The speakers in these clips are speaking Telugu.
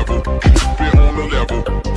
level. Keep it on the level.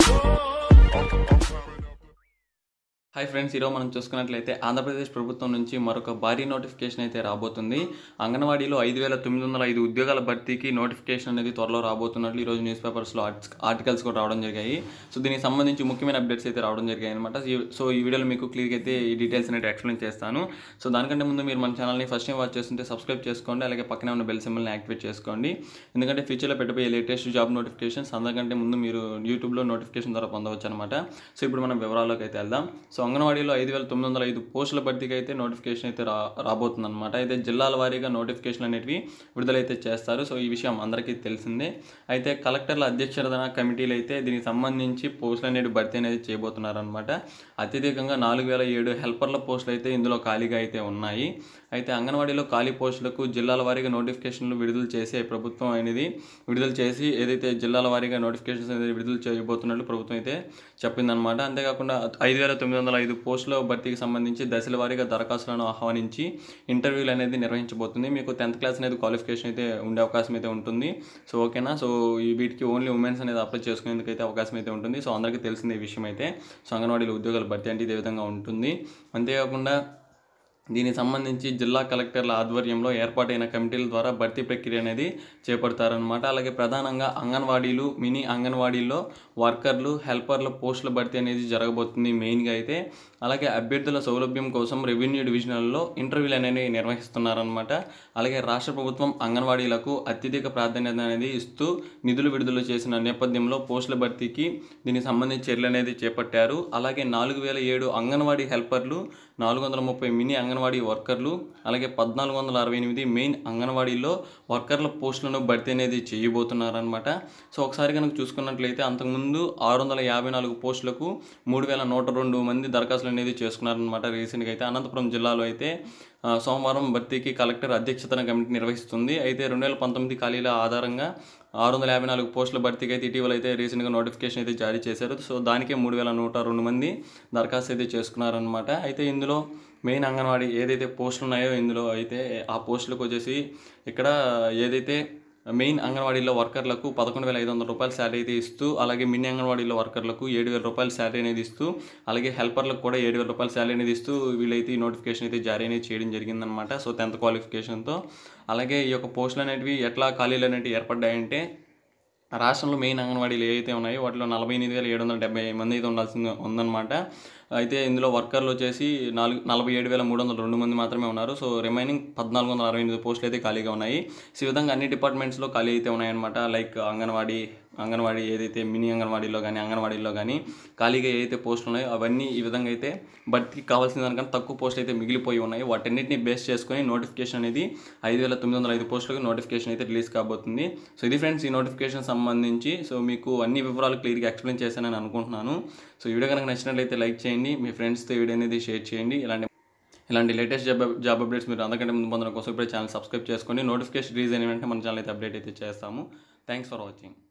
Hi friends ఈరోజు మనం చూసుకున్నట్లయితే ఆంధ్రప్రదేశ్ ప్రభుత్వం నుంచి మరొక భారీ నోటిఫికేషన్ అయితే రాబోతుంది అంగన్వాడీలో ఐదు వేల తొమ్మిది వందల ఐదు ఉద్యోగాల భర్తీకి నోటిఫికేషన్ అనేది త్వరలో రాబోతున్నట్లు ఈరోజు న్యూస్ పేపర్స్లో ఆర్టికల్స్ కూడా రావడం జరిగాయి సో దీనికి సంబంధించి ముఖ్యమైన అప్డేట్స్ అయితే రావడం జరిగాయి అనమాట సో ఈ వీడియోలో మీకు క్లియర్గా అయితే ఈ డీటెయిల్స్ అనేది ఎక్స్ప్లెయిన్ చేస్తాను సో దానికంటే ముందు మీరు మన ఛానల్ని ఫస్ట్ టైం వాచ్ చేస్తుంటే సబ్స్క్రైబ్ చేసుకోండి అలాగే పక్కనే ఉన్న బెల్ సింబల్ని యాక్టివేట్ చేసుకోండి ఎందుకంటే ఫ్యూచర్లో పెట్టబోయే లేటెస్ట్ జాబ్ నోటిఫికేషన్స్ అందరికంటే ముందు మీరు యూట్యూబ్లో నోటిఫికేషన్ ద్వారా పొందవచ్చు అనమాట సో ఇప్పుడు మనం వివరాల్లోకి అయితే వెళ్దాం సో అంగన్వాడీలో ఐదు వేల తొమ్మిది వందల ఐదు పోస్టుల భర్తీకి అయితే నోటిఫికేషన్ అయితే రా రాబోతుంది అనమాట అయితే జిల్లాల వారీగా నోటిఫికేషన్ అనేటివి విడుదలైతే చేస్తారు సో ఈ విషయం అందరికీ తెలిసిందే అయితే కలెక్టర్ల అధ్యక్షతన కమిటీలు అయితే దీనికి సంబంధించి పోస్టులు అనేవి భర్తీ అనేది చేయబోతున్నారనమాట అత్యధికంగా నాలుగు వేల ఏడు హెల్పర్ల పోస్టులు అయితే ఇందులో ఖాళీగా అయితే ఉన్నాయి అయితే అంగన్వాడీలో ఖాళీ పోస్టులకు జిల్లాల వారీగా నోటిఫికేషన్లు విడుదల చేసే ప్రభుత్వం అనేది విడుదల చేసి ఏదైతే జిల్లాల వారీగా నోటిఫికేషన్స్ అనేది విడుదల చేయబోతున్నట్లు ప్రభుత్వం అయితే చెప్పిందనమాట అంతేకాకుండా ఐదు వేల తొమ్మిది వందల ఐదు పోస్టుల భర్తీకి సంబంధించి దశల వారీగా దరఖాస్తులను ఆహ్వానించి ఇంటర్వ్యూలు అనేది నిర్వహించబోతుంది మీకు టెన్త్ క్లాస్ అనేది క్వాలిఫికేషన్ అయితే ఉండే అవకాశం అయితే ఉంటుంది సో ఓకేనా సో ఈ వీటికి ఓన్లీ ఉమెన్స్ అనేది అప్లై చేసుకునేందుకు అయితే అవకాశం అయితే ఉంటుంది సో అందరికీ తెలిసిందే ఈ విషయం అయితే సో అంగన్వాడీలో ఉద్యోగాల భర్తీ అంటే ఇదే విధంగా ఉంటుంది అంతేకాకుండా దీనికి సంబంధించి జిల్లా కలెక్టర్ల ఆధ్వర్యంలో ఏర్పాటైన కమిటీల ద్వారా భర్తీ ప్రక్రియ అనేది చేపడతారనమాట అలాగే ప్రధానంగా అంగన్వాడీలు మినీ అంగన్వాడీల్లో వర్కర్లు హెల్పర్ల పోస్టుల భర్తీ అనేది జరగబోతుంది మెయిన్గా అయితే అలాగే అభ్యర్థుల సౌలభ్యం కోసం రెవెన్యూ డివిజనల్లో ఇంటర్వ్యూలు అనేవి నిర్వహిస్తున్నారనమాట అలాగే రాష్ట్ర ప్రభుత్వం అంగన్వాడీలకు అత్యధిక ప్రాధాన్యత అనేది ఇస్తూ నిధులు విడుదల చేసిన నేపథ్యంలో పోస్టుల భర్తీకి దీనికి సంబంధించి చర్యలు అనేది చేపట్టారు అలాగే నాలుగు వేల ఏడు అంగన్వాడీ హెల్పర్లు నాలుగు వందల ముప్పై మినీ అంగన్వాడీ వర్కర్లు అలాగే పద్నాలుగు వందల అరవై ఎనిమిది మెయిన్ అంగన్వాడీలో వర్కర్ల పోస్టులను భర్తీ అనేది చేయబోతున్నారనమాట సో ఒకసారి కనుక చూసుకున్నట్లయితే అంతకుముందు ఆరు వందల యాభై నాలుగు పోస్టులకు మూడు వేల నూట రెండు మంది దరఖాస్తులు అనేది చేసుకున్నారనమాట రీసెంట్గా అయితే అనంతపురం జిల్లాలో అయితే ఆ, సోమవారం భర్తీకి కలెక్టర్ అధ్యక్షతన కమిటీ నిర్వహిస్తుంది అయితే రెండు వేల పంతొమ్మిది ఖాళీల ఆధారంగా ఆరు వందల యాభై నాలుగు పోస్టుల భర్తీకి అయితే ఇటీవల అయితే రీసెంట్గా నోటిఫికేషన్ అయితే జారీ చేశారు సో దానికే మూడు వేల నూట రెండు మంది దరఖాస్తు అయితే చేసుకున్నారనమాట అయితే ఇందులో మెయిన్ అంగన్వాడీ ఏదైతే పోస్టులు ఉన్నాయో ఇందులో అయితే ఆ పోస్టులకు వచ్చేసి ఇక్కడ ఏదైతే మెయిన్ అంగన్వాడీలో వర్కర్లకు పదకొండు వేల ఐదు వందల రూపాయల శాలరీ అయితే ఇస్తూ అలాగే మినీ అంగన్వాడీలో వర్కర్లకు ఏడు వేల రూపాయల శాలరీ అనేది ఇస్తూ అలాగే హెల్పర్లకు కూడా ఏడు వేల రూపాయల శాలరీ అనేది ఇస్తూ వీళ్ళైతే ఈ నోటిఫికేషన్ అయితే జారీ అనేది చేయడం జరిగిందనమాట సో టెన్త్ క్వాలిఫికేషన్తో అలాగే ఈ యొక్క పోస్టులు అనేటివి ఎట్లా ఖాళీలు అనేవి ఏర్పడ్డాయంటే రాష్ట్రంలో మెయిన్ అంగన్వాడీలు ఏవైతే ఉన్నాయో వాటిలో నలభై ఎనిమిది వేల ఏడు వందల డెబ్బై మంది అయితే ఉండాల్సింది ఉందన్నమాట అయితే ఇందులో వర్కర్లు వచ్చేసి నాలుగు నలభై ఏడు వేల మూడు వందల రెండు మంది మాత్రమే ఉన్నారు సో రిమైనింగ్ పద్నాలుగు వందల అరవై ఎనిమిది పోస్టులు అయితే ఖాళీగా ఉన్నాయి సో ఈ విధంగా అన్ని డిపార్ట్మెంట్స్లో ఖాళీ అయితే ఉన్నాయన్నమాట లైక్ అంగన్వాడీ అంగన్వాడీ ఏదైతే మినీ అంగన్వాడీలో కానీ అంగన్వాడీలో కానీ ఖాళీగా ఏదైతే పోస్టులు ఉన్నాయో అవన్నీ ఈ విధంగా అయితే భర్తీకి కావాల్సిన దానికన్నా తక్కువ పోస్టులు అయితే మిగిలిపోయి ఉన్నాయి వాటన్నిటిని బేస్ చేసుకొని నోటిఫికేషన్ అనేది ఐదు వేల తొమ్మిది వందల ఐదు పోస్టులకు నోటిఫికేషన్ అయితే రిలీజ్ కాబోతుంది సో ఇది ఫ్రెండ్స్ ఈ నోటిఫికేషన్ సంబంధించి సో మీకు అన్ని వివరాలు క్లియర్గా ఎక్స్ప్లెయిన్ చేశానని అనుకుంటున్నాను సో ఈ వీడియో కనుక నచ్చినట్లయితే లైక్ చేయండి మీ ఫ్రెండ్స్తో ఈ వీడియో అనేది షేర్ చేయండి ఇలాంటి ఇలాంటి లేటెస్ట్ జాబ్ జాబ్ అప్డేట్స్ మీరు అందరికంటే ముందు పొందడం కోసం ఇప్పుడే ఛానల్ సబ్స్క్రైబ్ చేసుకోండి నోటిఫికేషన్ రిలీజ్ అయిన వెంటనే మన ఛానల్ అయితే అప్డేట్ అయితే చేస్తాము థ్యాంక్స్ ఫర్ వాచింగ్